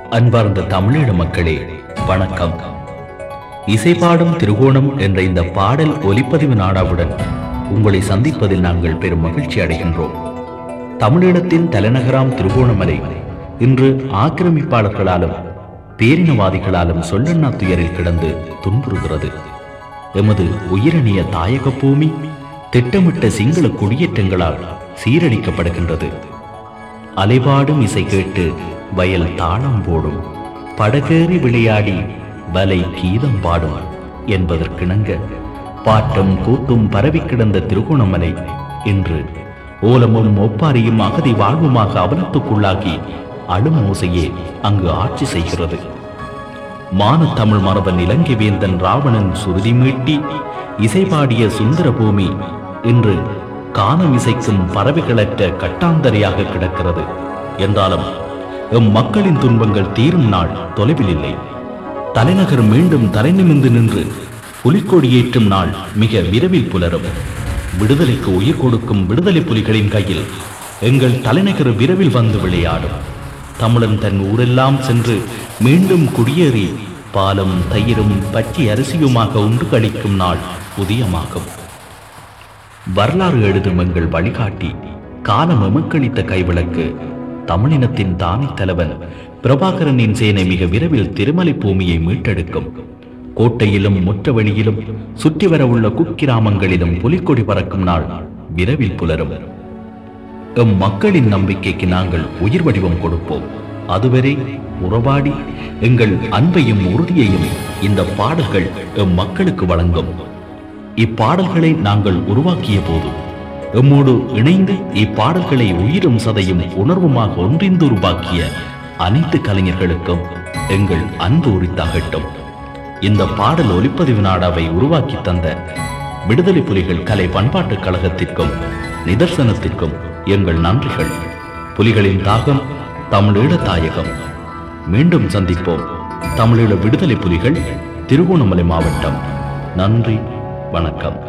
அன்பார்ந்த தமிழீழ மக்களே வணக்கம் இசைப்பாடும் திருகோணம் என்ற இந்த பாடல் ஒலிப்பதிவு நாடாவுடன் உங்களை சந்திப்பதில் நாங்கள் பெரும் மகிழ்ச்சி அடைகின்றோம் தமிழீழத்தின் தலைநகராம் திருகோணமலை இன்று ஆக்கிரமிப்பாளர்களாலும் பேரினவாதிகளாலும் சொல்லண்ணா துயரில் கிடந்து துன்புறுகிறது எமது உயிரணிய தாயக பூமி திட்டமிட்ட சிங்கள குடியேற்றங்களால் சீரழிக்கப்படுகின்றது அலைபாடும் இசை கேட்டு வயல் தாளம் போடும் படகேறி விளையாடி வலை கீதம் பாடும் என்பதற்கிணங்க பாட்டும் கூத்தும் பரவி கிடந்த திருகோணமலை இன்று ஓலமும் ஒப்பாரியும் அகதி வாழ்வுமாக அவலத்துக்குள்ளாகி அழும் ஓசையே அங்கு ஆட்சி செய்கிறது மானத்தமிழ் மரபன் இலங்கை வேந்தன் ராவணன் சுருதி மீட்டி இசைபாடிய சுந்தர பூமி இன்று கானம் இசைக்கும் பறவைகளற்ற கட்டாந்தரையாக கிடக்கிறது என்றாலும் எம் மக்களின் துன்பங்கள் தீரும் நாள் தொலைவில் இல்லை தலைநகர் மீண்டும் தலைநிமிர்ந்து நின்று புலிக்கொடியேற்றும் நாள் மிக விரைவில் புலரும் விடுதலைக்கு உயிர் கொடுக்கும் விடுதலை புலிகளின் கையில் எங்கள் தலைநகர் விரைவில் வந்து விளையாடும் தமிழன் தன் ஊரெல்லாம் சென்று மீண்டும் குடியேறி பாலும் தயிரும் பச்சை அரிசியுமாக உண்டு கழிக்கும் நாள் உதயமாகும் வரலாறு எழுதும் எங்கள் வழிகாட்டி காலம் எமக்களித்த கைவிளக்கு தமிழினத்தின் தானி தலைவன் பிரபாகரனின் சேனை மிக விரைவில் திருமலை பூமியை மீட்டெடுக்கும் கோட்டையிலும் முற்றவெளியிலும் சுற்றி வரவுள்ள குக்கிராமங்களிலும் புலிக்கொடி பறக்கும் நாள் விரைவில் புலரும் எம் மக்களின் நம்பிக்கைக்கு நாங்கள் உயிர் வடிவம் கொடுப்போம் அதுவரை உறவாடி எங்கள் அன்பையும் உறுதியையும் இந்த பாடல்கள் எம் மக்களுக்கு வழங்கும் இப்பாடல்களை நாங்கள் உருவாக்கிய போது எம்மோடு இணைந்து இப்பாடல்களை உயிரும் சதையும் உணர்வுமாக ஒன்றிந்து உருவாக்கிய அனைத்து கலைஞர்களுக்கும் எங்கள் அன்பு உரித்தாகட்டும் இந்த பாடல் ஒலிப்பதிவு நாடாவை உருவாக்கி தந்த விடுதலை புலிகள் கலை பண்பாட்டுக் கழகத்திற்கும் நிதர்சனத்திற்கும் எங்கள் நன்றிகள் புலிகளின் தாகம் தமிழீழ தாயகம் மீண்டும் சந்திப்போம் தமிழீழ விடுதலை புலிகள் திருகோணமலை மாவட்டம் நன்றி வணக்கம்